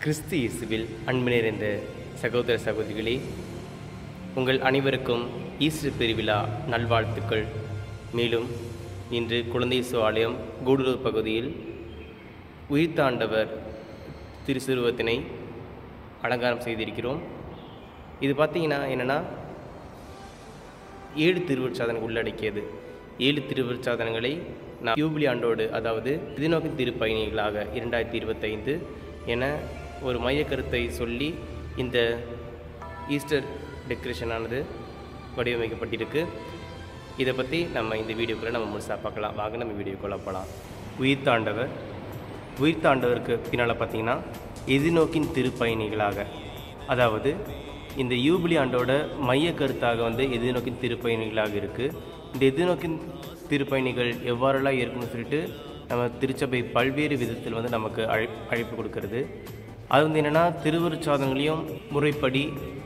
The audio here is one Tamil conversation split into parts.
கிறிஸ்து இயேசுவில் அன்பு நிறைந்த சகோதர சகோதரிகளே உங்கள் அனைவருக்கும் ஈஸ்டர் பெருவிழா நல்வாழ்த்துக்கள் மேலும் இன்று குழந்தை இயேசு ஆலயம் கூடலூர் பகுதியில் உயிர்த்தாண்டவர் திருச்சிருவத்தினை அலங்காரம் செய்திருக்கிறோம் இது பார்த்தீங்கன்னா என்னென்னா ஏழு திருவருட்சாதனங்கள் உள்ளடக்கியது ஏழு திருவருட்சாதனங்களை நாம் யூபிலி ஆண்டோடு அதாவது எதிர்நோக்கி திருப்பயணிகளாக இரண்டாயிரத்தி இருபத்தைந்து என ஒரு மையக்கருத்தை சொல்லி இந்த ஈஸ்டர் டெக்கரேஷனானது வடிவமைக்கப்பட்டிருக்கு இதை பற்றி நம்ம இந்த வீடியோக்குள்ளே நம்ம முழுசாக பார்க்கலாம் வாங்க நம்ம வீடியோக்குள்ளே போகலாம் உயிர்த்தாண்டவர் உயிர்த்தாண்டவருக்கு பின்னால் பார்த்தீங்கன்னா எதிர்நோக்கின் திருப்பயணிகளாக அதாவது இந்த யூபிலி ஆண்டோட மைய கருத்தாக வந்து எதிர்நோக்கின் திருப்பயணிகளாக இருக்குது இந்த எதிர்நோக்கின் திருப்பயணிகள் எவ்வாறெல்லாம் இருக்குன்னு சொல்லிட்டு நம்ம திருச்சபை பல்வேறு விதத்தில் வந்து நமக்கு அழை அழைப்பு கொடுக்கறது அது வந்து என்னென்னா திருவருட்சாதனங்களையும் முறைப்படி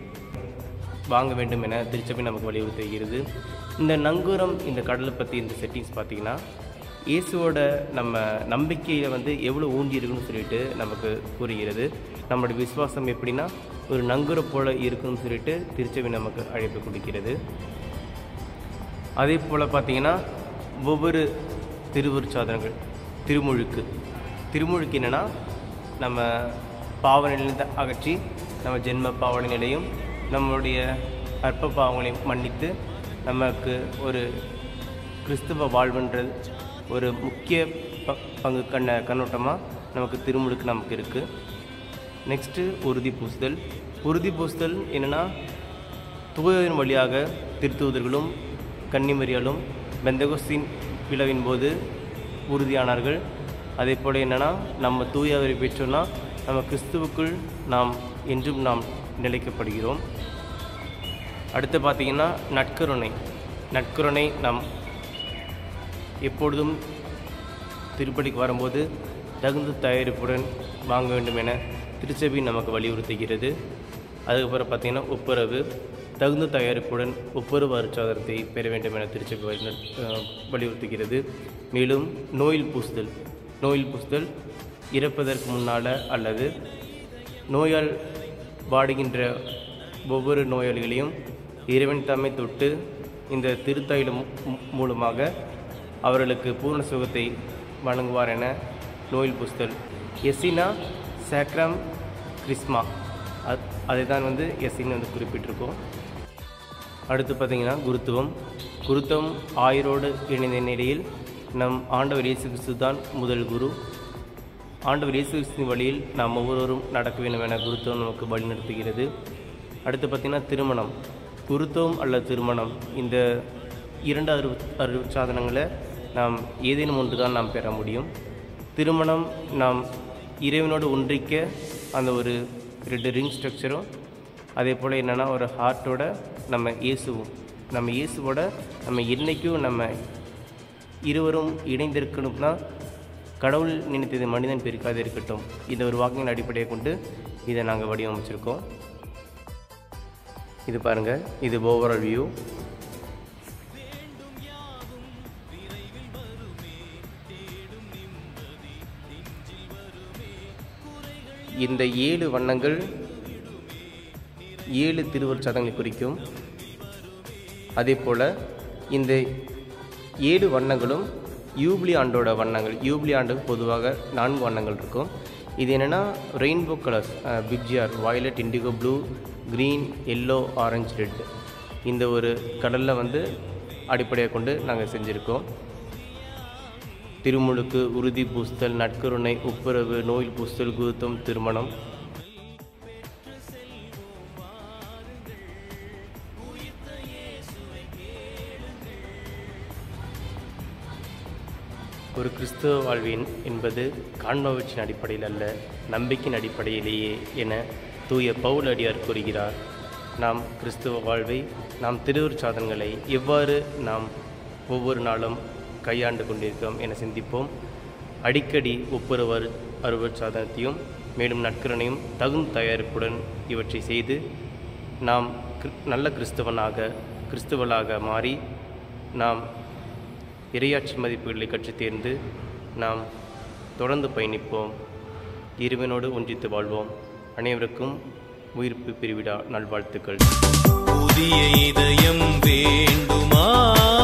வாங்க வேண்டும் என திருச்சபை நமக்கு வலியுறுத்துகிறது இந்த நங்கூரம் இந்த கடலை பற்றி இந்த செட்டிங்ஸ் பார்த்தீங்கன்னா இயேசுவோட நம்ம நம்பிக்கையில் வந்து எவ்வளோ ஊன்றி இருக்குன்னு சொல்லிட்டு நமக்கு கூறுகிறது நம்மளுடைய விசுவாசம் எப்படின்னா ஒரு நங்கூரம் போல இருக்குன்னு சொல்லிட்டு திருச்சபை நமக்கு அழைப்பு கொடுக்கிறது அதே போல் பார்த்தீங்கன்னா ஒவ்வொரு திருவுருச்சாதனங்கள் திருமுழுக்கு திருமுழுக்கு என்னென்னா நம்ம பாவ நிலையிலிருந்து அகற்றி நம்ம ஜென்ம பாவன நிலையும் நம்மளுடைய அற்ப பாவங்களையும் மன்னித்து நமக்கு ஒரு கிறிஸ்துவ வாழ்வுன்றது ஒரு முக்கிய ப பங்கு கண்ண கண்ணோட்டமாக நமக்கு திருமுழுக்கு நமக்கு இருக்குது நெக்ஸ்ட்டு உறுதி பூசுதல் உறுதி பூசுதல் என்னென்னா தூயதின் வழியாக திருத்தூதர்களும் கன்னிமரியாலும் பெந்தகோஸ்தின் விழாவின் போது உறுதியானார்கள் அதே போல் என்னென்னா நம்ம தூயாவரை பெற்றோன்னா நம்ம கிறிஸ்துவுக்குள் நாம் என்றும் நாம் நிலைக்கப்படுகிறோம் அடுத்து பார்த்திங்கன்னா நட்கருணை நட்கருணை நாம் எப்பொழுதும் திருப்படிக்கு வரும்போது தகுந்த தயாரிப்புடன் வாங்க வேண்டும் என திருச்சபை நமக்கு வலியுறுத்துகிறது அதுக்கப்புறம் பார்த்திங்கன்னா ஒப்புரவு தகுந்த தயாரிப்புடன் ஒப்புரவு அருச்சாதனத்தை பெற வேண்டும் என திருச்சபை வழி- அஹ் வலியுறுத்துகிறது மேலும் நோயில் பூசுதல் நோயில் பூசுதல் இறப்பதற்கு முன்னால் அல்லது நோயால் வாடுகின்ற ஒவ்வொரு நோயாளிகளையும் இறைவன் தாமே தொட்டு இந்த திருத்தாயிலம் மூ- மூலமாக அவர்களுக்கு பூர்ண சுகத்தை வழங்குவார் என நோயில் புஸ்தல் எஸ்ஸினா சேக்ரம் கிறிஸ்மா அது அதை தான் வந்து எஸ்ஸின்னு வந்து குறிப்பிட்டிருக்கோம் அடுத்து பார்த்தீங்கன்னா குருத்துவம் குருத்துவம் ஆயரோடு இணைந்த நிலையில் நம் ஆண்டவர் இயேசு கிறிஸ்து தான் முதல் குரு ஆண்டவர் இயேசு கிறிஸ்துவின் வழியில் நாம் ஒவ்வொருவரும் நடக்க வேண்டும் என குருத்துவம் நமக்கு வழிநடத்துகிறது அடுத்து பார்த்திங்கன்னா திருமணம் குருத்துவம் அல்லது திருமணம் இந்த இரண்டு அறிவு அறிவு சாதனங்களை நாம் ஏதேனும் ஒன்று தான் நாம் பெற முடியும் திருமணம் நாம் இறைவனோடு ஒன்றிக்க அந்த ஒரு ரெண்டு ரிங் ஸ்ட்ரக்சரும் அதே போல் என்னென்னா ஒரு ஹார்ட்டோட நம்ம இயேசுவும் நம்ம இயேசுவோட நம்ம என்னைக்கும் நம்ம இருவரும் இணைந்திருக்கணும்னா கடவுள் நினைத்தது மனிதன் பிரிக்காது இருக்கட்டும் இந்த ஒரு வாக்கின் அடிப்படையை கொண்டு இதை நாங்கள் வடிவமைச்சிருக்கோம் இது பாருங்கள் இது ஓவரால் வியூ இந்த ஏழு வண்ணங்கள் ஏழு திருவருட்சாதங்களை குறிக்கும் அதே போல் இந்த ஏழு வண்ணங்களும் யூப்ளி ஆண்டோட வண்ணங்கள் யூப்ளி ஆண்டுக்கு பொதுவாக நான்கு வண்ணங்கள் இருக்கும் இது என்னென்னா ரெயின்போ கலர்ஸ் பிக்ஜிஆர் violet indigo blue green yellow orange red இந்த ஒரு கடலில் வந்து அடிப்படையாக கொண்டு நாங்கள் செஞ்சுருக்கோம் திருமுழுக்கு உறுதி பூசுதல் நட்கருணை உப்புரவு நோயில் பூசுதல் குருத்தம் திருமணம் ஒரு கிறிஸ்துவ வாழ்வின் என்பது காண்பவற்றின் அடிப்படையில் அல்ல நம்பிக்கையின் அடிப்படையிலேயே என தூய பவுல் அடியார் கூறுகிறார் நாம் கிறிஸ்துவ வாழ்வை நாம் திருவுருச் சாதனங்களை எவ்வாறு நாம் ஒவ்வொரு நாளும் கையாண்டு கொண்டிருக்கிறோம் என சிந்திப்போம் அடிக்கடி ஒப்புரவு அரு அறுவற் சாதனத்தையும் மேலும் நட்கரனையும் தகுந்த தயாரிப்புடன் இவற்றை செய்து நாம் கிறிஸ்- நல்ல கிறிஸ்தவனாக கிறிஸ்துவலாக மாறி நாம் இரையாட்சி மதிப்புகளை கற்றுத் தேர்ந்து நாம் தொடர்ந்து பயணிப்போம் இறைவனோடு ஒன்றித்து வாழ்வோம் அனைவருக்கும் உயிர்ப்பு பெருவிழா நல்வாழ்த்துக்கள் புதிய இதயம் வேண்டுமா